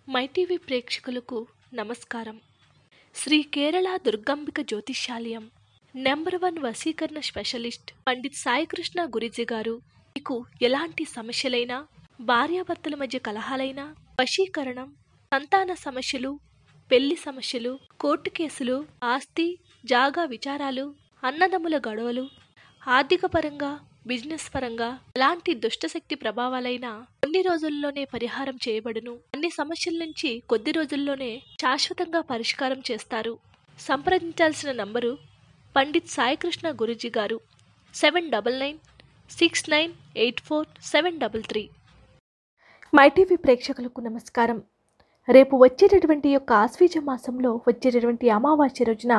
MyTV ప్రేక్షకులకు నమస్కారం శ్రీ కేరళ దుర్గాంబిక జ్యోతిష్యాలయం నెంబర్ వన్ వశీకరణ స్పెషలిస్ట్ పండిత్ సాయికృష్ణ గురిజీ గారు మీకు ఎలాంటి సమస్యలైనా భార్యాభర్తల మధ్య కలహాలైనా వశీకరణం సంతాన సమస్యలు పెళ్లి సమస్యలు కోర్టు కేసులు ఆస్తి జాగా విచారాలు అన్నదమ్ముల గొడవలు ఆర్థిక పరంగా బిజినెస్ పరంగా ఎలాంటి దుష్టశక్తి ప్రభావాలైనా కొన్ని రోజుల్లోనే పరిహారం చేయబడును అన్ని సమస్యల నుంచి కొద్ది రోజుల్లోనే శాశ్వతంగా పరిష్కారం చేస్తారు సంప్రదించాల్సిన నంబరు పండిత్ సాయికృష్ణ గురూజీ గారు seven double nine six nine eight four seven double three MyTV ప్రేక్షకులకు నమస్కారం రేపు వచ్చేటటువంటి యొక్క ఆశ్వీజ మాసంలో వచ్చేటటువంటి అమావాస్య రోజున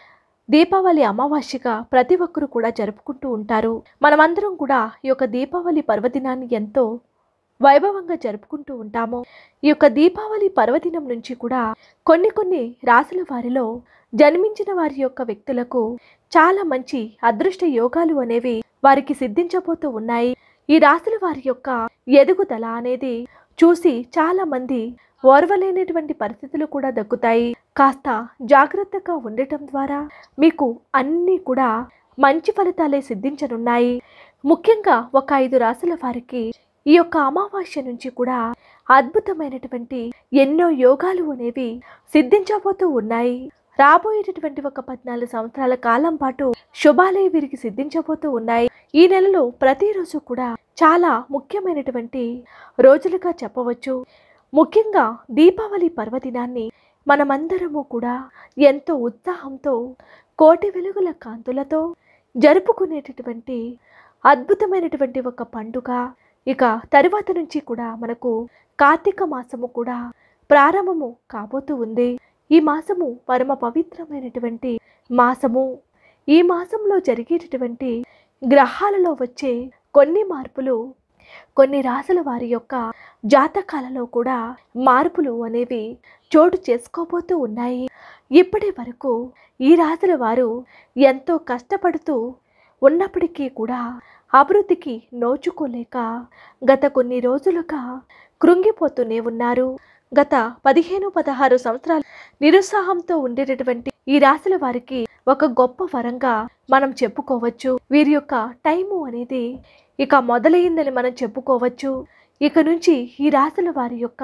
దీపావళి అమావాస్యగా ప్రతి ఒక్కరూ కూడా జరుపుకుంటూ ఉంటారు మనమందరం కూడా ఈ యొక్క దీపావళి పర్వదినాన్ని ఎంతో వైభవంగా జరుపుకుంటూ ఉంటాము ఈ యొక్క దీపావళి పర్వదినం నుంచి కూడా కొన్ని కొన్ని రాసుల వారిలో జన్మించిన వారి యొక్క వ్యక్తులకు చాలా మంచి అదృష్ట యోగాలు అనేవి వారికి సిద్ధించబోతూ ఉన్నాయి ఈ రాసుల వారి యొక్క ఎదుగుదల అనేది చూసి చాలా మంది ఓర్వలేనటువంటి పరిస్థితులు కూడా దక్కుతాయి కాస్త జాగ్రత్తగా ఉండటం ద్వారా మీకు అన్నీ కూడా మంచి ఫలితాలే సిద్ధించనున్నాయి ముఖ్యంగా ఒక ఐదు రాసుల వారికి ఈ యొక్క అమావాస్య నుంచి కూడా అద్భుతమైనటువంటి ఎన్నో యోగాలు అనేవి సిద్ధించబోతూ ఉన్నాయి రాబోయేటటువంటి ఒక పద్నాలుగు సంవత్సరాల కాలం పాటు శుభాలే వీరికి సిద్ధించబోతూ ఉన్నాయి ఈ నెలలో ప్రతిరోజు కూడా చాలా ముఖ్యమైనటువంటి రోజులుగా చెప్పవచ్చు ముఖ్యంగా దీపావళి పర్వదినాన్ని మనమందరము కూడా ఎంతో ఉత్సాహంతో కోటి వెలుగుల కాంతులతో జరుపుకునేటటువంటి అద్భుతమైనటువంటి ఒక పండుగ ఇక తరువాత నుంచి కూడా మనకు కార్తీక మాసము కూడా ప్రారంభము కాబోతూ ఉంది ఈ మాసము పరమ పవిత్రమైనటువంటి మాసము ఈ మాసంలో జరిగేటటువంటి గ్రహాలలో వచ్చే కొన్ని మార్పులు కొన్ని రాసుల వారి యొక్క జాతకాలలో కూడా మార్పులు అనేవి చోటు చేసుకోబోతూ ఉన్నాయి ఇప్పటి వరకు ఈ రాసుల వారు ఎంతో కష్టపడుతూ ఉన్నప్పటికీ కూడా అభివృద్ధికి నోచుకోలేక గత కొన్ని రోజులుగా కృంగిపోతూనే ఉన్నారు గత పదిహేను పదహారు సంవత్సరాలు నిరుత్సాహంతో ఉండేటటువంటి ఈ రాశుల వారికి ఒక గొప్ప వరంగా మనం చెప్పుకోవచ్చు వీరి యొక్క టైము అనేది ఇక మొదలైందని మనం చెప్పుకోవచ్చు ఇక నుంచి ఈ రాశుల వారి యొక్క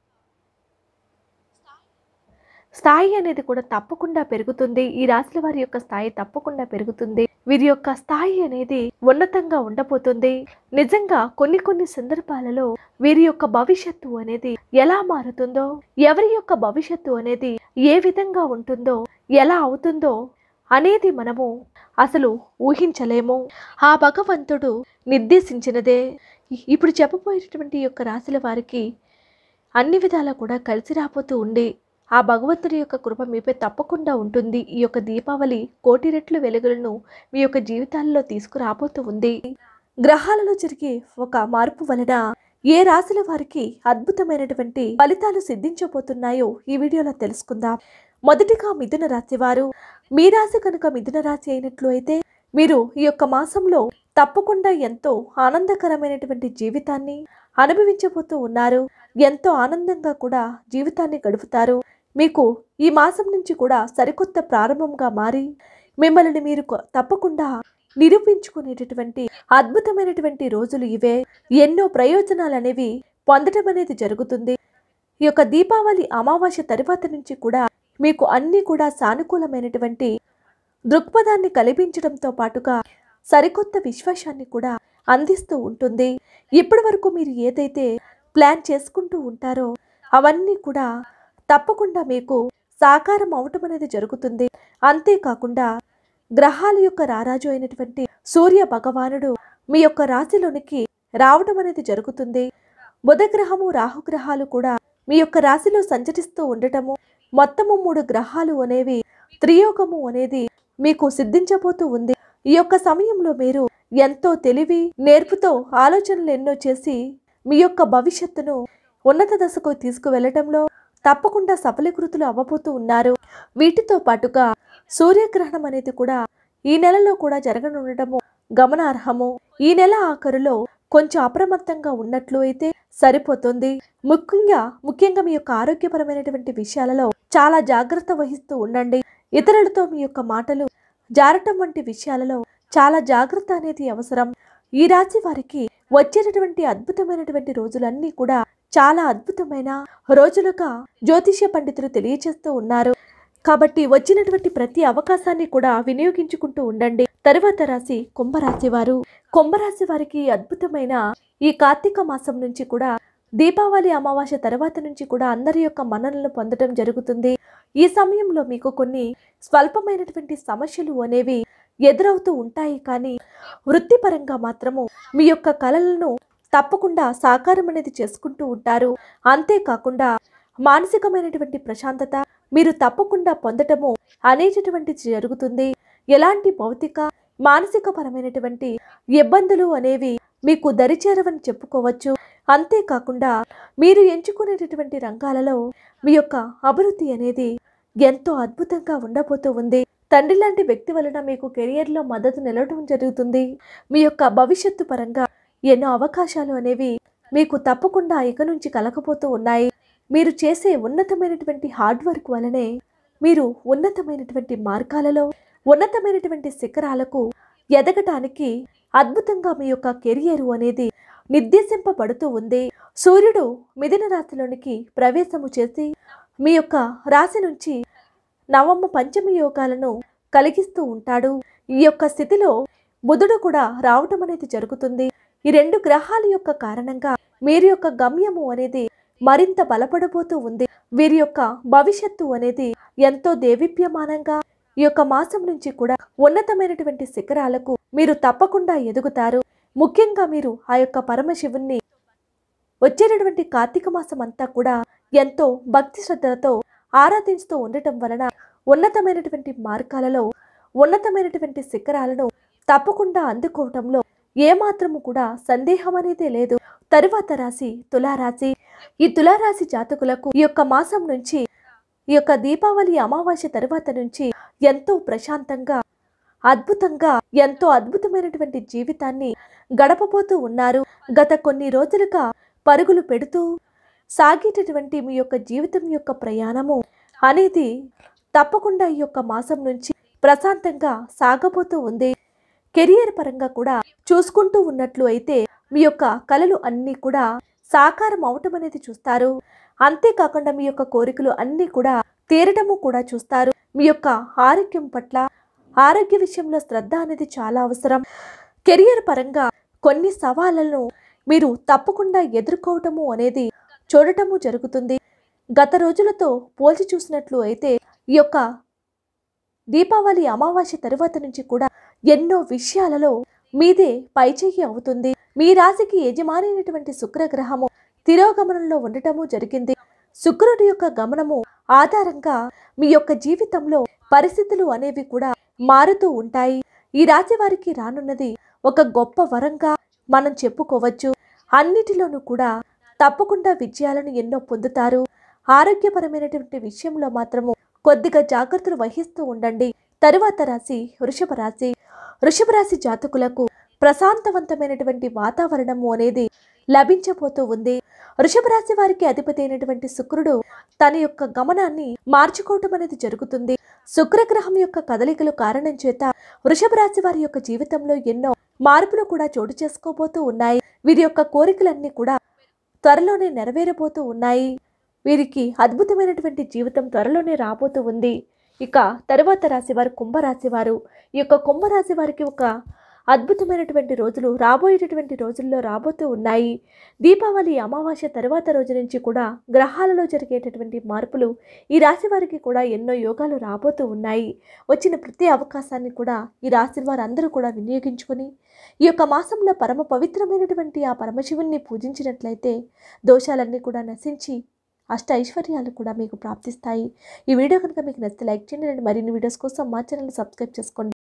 స్థాయి అనేది కూడా తప్పకుండా పెరుగుతుంది ఈ రాశుల వారి యొక్క స్థాయి తప్పకుండా పెరుగుతుంది వీరి యొక్క స్థాయి అనేది ఉన్నతంగా ఉండబోతుంది నిజంగా కొన్ని కొన్ని సందర్భాలలో వీరి యొక్క భవిష్యత్తు అనేది ఎలా మారుతుందో ఎవరి యొక్క భవిష్యత్తు అనేది ఏ విధంగా ఉంటుందో ఎలా అవుతుందో అనేది మనము అసలు ఊహించలేము ఆ భగవంతుడు నిర్దేశించినదే ఇప్పుడు చెప్పబోయేటటువంటి యొక్క రాశుల వారికి అన్ని విధాలా కూడా కలిసి రాబోతూ ఉండి ఆ భగవంతుడి యొక్క కృప మీపై తప్పకుండా ఉంటుంది ఈ యొక్క దీపావళి కోటి రెట్లు వెలుగులను మీ యొక్క జీవితాల్లో తీసుకురాబోతూ ఉంది గ్రహాలలో జరిగే ఒక మార్పు వలన ఏ రాశుల వారికి అద్భుతమైనటువంటి ఫలితాలు సిద్ధించబోతున్నాయో ఈ వీడియోలో తెలుసుకుందాం మొదటిగా మిథున రాశి వారు మీ రాశి కనుక మిథున రాశి అయినట్లు అయితే మీరు ఈ యొక్క మాసంలో తప్పకుండా ఎంతో ఆనందకరమైనటువంటి జీవితాన్ని అనుభవించబోతూ ఉన్నారు ఎంతో ఆనందంగా కూడా జీవితాన్ని గడుపుతారు మీకు ఈ మాసం నుంచి కూడా సరికొత్త ప్రారంభంగా మారి మిమ్మల్ని మీరు కొ- తప్పకుండా నిరూపించుకునేటటువంటి అద్భుతమైనటువంటి రోజులు ఇవే ఎన్నో ప్రయోజనాలు అనేవి పొందటం అనేది జరుగుతుంది ఈ యొక్క దీపావళి అమావాస్య తరువాత నుంచి కూడా మీకు అన్ని కూడా సానుకూలమైనటువంటి దృక్పథాన్ని కల్పించడంతో పాటుగా సరికొత్త విశ్వాసాన్ని కూడా అందిస్తూ ఉంటుంది ఇప్పటి వరకు మీరు ఏదైతే ప్లాన్ చేసుకుంటూ ఉంటారో అవన్నీ కూడా తప్పకుండా మీకు సాకారం అవటం అనేది జరుగుతుంది అంతేకాకుండా గ్రహాల యొక్క రారాజు అయినటువంటి సూర్య భగవానుడు మీ యొక్క రాశిలోనికి రావటం అనేది జరుగుతుంది బుధ గ్రహము రాహుగ్రహాలు కూడా మీ యొక్క రాశిలో సంచరిస్తూ ఉండటము మొత్తము మూడు గ్రహాలు అనేవి త్రియోగము అనేది మీకు సిద్ధించబోతూ ఉంది ఈ యొక్క సమయంలో మీరు ఎంతో తెలివి నేర్పుతో ఆలోచనలు ఎన్నో చేసి మీ యొక్క భవిష్యత్తును ఉన్నత దశకు తీసుకువెళ్లటంలో తప్పకుండా సఫలీకృతులు అవ్వబోతూ ఉన్నారు వీటితో పాటుగా సూర్యగ్రహణం అనేది కూడా ఈ నెలలో కూడా జరగనుండటము గమనార్హము ఈ నెల ఆఖరులో కొంచెం అప్రమత్తంగా ఉన్నట్లు అయితే సరిపోతుంది ముఖ్యంగా ముఖ్యంగా మీ యొక్క ఆరోగ్యపరమైనటువంటి విషయాలలో చాలా జాగ్రత్త వహిస్తూ ఉండండి ఇతరులతో మీ యొక్క మాటలు జారటం వంటి విషయాలలో చాలా జాగ్రత్త అనేది అవసరం ఈ రాశి వారికి వచ్చేటటువంటి అద్భుతమైనటువంటి రోజులన్నీ కూడా చాలా అద్భుతమైన రోజులుగా జ్యోతిష్య పండితులు తెలియచేస్తూ ఉన్నారు కాబట్టి వచ్చినటువంటి ప్రతి అవకాశాన్ని కూడా వినియోగించుకుంటూ ఉండండి తరువాత రాశి కుంభరాశి వారు కుంభరాశి వారికి అద్భుతమైన ఈ కార్తీక మాసం నుంచి కూడా దీపావళి అమావాస్య తర్వాత నుంచి కూడా అందరి యొక్క మన్ననలు పొందడం జరుగుతుంది ఈ సమయంలో మీకు కొన్ని స్వల్పమైనటువంటి సమస్యలు అనేవి ఎదురవుతూ ఉంటాయి కానీ వృత్తిపరంగా మాత్రము మీ యొక్క కళలను తప్పకుండా సాకారం అనేది చేసుకుంటూ ఉంటారు అంతేకాకుండా మానసికమైనటువంటి ప్రశాంతత మీరు తప్పకుండా పొందటము అనేటటువంటి జరుగుతుంది ఎలాంటి భౌతిక మానసిక పరమైనటువంటి ఇబ్బందులు అనేవి మీకు దరిచేరవని చెప్పుకోవచ్చు అంతేకాకుండా మీరు ఎంచుకునేటటువంటి రంగాలలో మీ యొక్క అభివృద్ధి అనేది ఎంతో అద్భుతంగా ఉండబోతూ ఉంది తండ్రి లాంటి వ్యక్తి వలన మీకు కెరియర్లో మద్దతు నిలవడం జరుగుతుంది మీ యొక్క భవిష్యత్తు పరంగా ఎన్నో అవకాశాలు అనేవి మీకు తప్పకుండా ఇక నుంచి కలగపోతూ ఉన్నాయి మీరు చేసే ఉన్నతమైనటువంటి హార్డ్ వర్క్ వలనే మీరు ఉన్నతమైనటువంటి మార్గాలలో ఉన్నతమైనటువంటి శిఖరాలకు ఎదగటానికి అద్భుతంగా మీ యొక్క కెరియర్ అనేది నిర్దేశింపబడుతూ ఉంది సూర్యుడు మిథున రాశిలోనికి ప్రవేశము చేసి మీ యొక్క రాశి నుంచి నవమ పంచమి యోగాలను కలిగిస్తూ ఉంటాడు ఈ యొక్క స్థితిలో బుధుడు కూడా రావటం అనేది జరుగుతుంది ఈ రెండు గ్రహాల యొక్క కారణంగా వీరి యొక్క గమ్యము అనేది మరింత బలపడబోతూ ఉంది వీరి యొక్క భవిష్యత్తు అనేది ఎంతో దేవీప్యమానంగా ఈ యొక్క మాసం నుంచి కూడా ఉన్నతమైనటువంటి శిఖరాలకు మీరు తప్పకుండా ఎదుగుతారు ముఖ్యంగా మీరు ఆ యొక్క పరమశివుణ్ణి వచ్చేటటువంటి కార్తీక మాసం అంతా కూడా ఎంతో భక్తి శ్రద్ధలతో ఆరాధిస్తూ ఉండటం వలన ఉన్నతమైనటువంటి మార్గాలలో ఉన్నతమైనటువంటి శిఖరాలను తప్పకుండా అందుకోవటంలో ఏమాత్రము కూడా సందేహం అనేది లేదు తరువాత రాశి తులారాశి ఈ తులారాశి జాతకులకు ఈ యొక్క మాసం నుంచి ఈ యొక్క దీపావళి అమావాస్య తరువాత నుంచి ఎంతో ప్రశాంతంగా అద్భుతంగా ఎంతో అద్భుతమైనటువంటి జీవితాన్ని గడపబోతూ ఉన్నారు గత కొన్ని రోజులుగా పరుగులు పెడుతూ సాగేటటువంటి మీ యొక్క జీవితం యొక్క ప్రయాణము అనేది తప్పకుండా ఈ యొక్క మాసం నుంచి ప్రశాంతంగా సాగబోతూ ఉంది కెరియర్ పరంగా కూడా చూసుకుంటూ ఉన్నట్లు అయితే మీ యొక్క కళలు అన్నీ కూడా సాకారం అవటం అనేది చూస్తారు అంతేకాకుండా మీ యొక్క కోరికలు అన్నీ కూడా తీరటము కూడా చూస్తారు మీ యొక్క ఆరోగ్యం పట్ల ఆరోగ్య విషయంలో శ్రద్ధ అనేది చాలా అవసరం కెరియర్ పరంగా కొన్ని సవాళ్లను మీరు తప్పకుండా ఎదుర్కోవటము అనేది చూడటము జరుగుతుంది గత రోజులతో పోల్చి చూసినట్లు అయితే ఈ యొక్క దీపావళి అమావాస్య తరువాత నుంచి కూడా ఎన్నో విషయాలలో మీదే పైచేయి అవుతుంది మీ రాశికి యజమాని అయినటువంటి శుక్రగ్రహము తిరోగమనంలో ఉండటము జరిగింది శుక్రుడి యొక్క గమనము ఆధారంగా మీ యొక్క జీవితంలో పరిస్థితులు అనేవి కూడా మారుతూ ఉంటాయి ఈ రాశి వారికి రానున్నది ఒక గొప్ప వరంగా మనం చెప్పుకోవచ్చు అన్నిటిలోనూ కూడా తప్పకుండా విజయాలను ఎన్నో పొందుతారు ఆరోగ్యపరమైనటువంటి విషయంలో మాత్రము కొద్దిగా జాగ్రత్తలు వహిస్తూ ఉండండి తరువాత రాశి వృషభ రాశి వృషభ రాశి జాతకులకు ప్రశాంతవంతమైనటువంటి వాతావరణము అనేది లభించబోతూ ఉంది వృషభ రాశి వారికి అధిపతి అయినటువంటి శుక్రుడు తన యొక్క గమనాన్ని మార్చుకోవటం అనేది జరుగుతుంది శుక్రగ్రహం యొక్క కదలికలు కారణం చేత వృషభ రాశి వారి యొక్క జీవితంలో ఎన్నో మార్పులు కూడా చోటు చేసుకోబోతూ ఉన్నాయి వీరి యొక్క కోరికలన్నీ కూడా త్వరలోనే నెరవేరబోతూ ఉన్నాయి వీరికి అద్భుతమైనటువంటి జీవితం త్వరలోనే రాబోతూ ఉంది ఇక తరువాత రాశి వారు కుంభరాశి వారు ఈ యొక్క కుంభరాశి వారికి ఒక అద్భుతమైనటువంటి రోజులు రాబోయేటటువంటి రోజుల్లో రాబోతూ ఉన్నాయి దీపావళి అమావాస్య తర్వాత రోజు నుంచి కూడా గ్రహాలలో జరిగేటటువంటి మార్పులు ఈ రాశి వారికి కూడా ఎన్నో యోగాలు రాబోతూ ఉన్నాయి వచ్చిన ప్రతి అవకాశాన్ని కూడా ఈ రాశి వారందరూ కూడా వినియోగించుకొని ఈ యొక్క మాసంలో పరమ పవిత్రమైనటువంటి ఆ పరమశివుణ్ణి పూజించినట్లయితే దోషాలన్నీ కూడా నశించి అష్ట ఐశ్వర్యాలు కూడా మీకు ప్రాప్తిస్తాయి ఈ వీడియో కనుక మీకు నచ్చితే లైక్ చేయండి అండ్ మరిన్ని వీడియోస్ కోసం మా ఛానల్ సబ్స్క్రైబ్ చేసుకోండి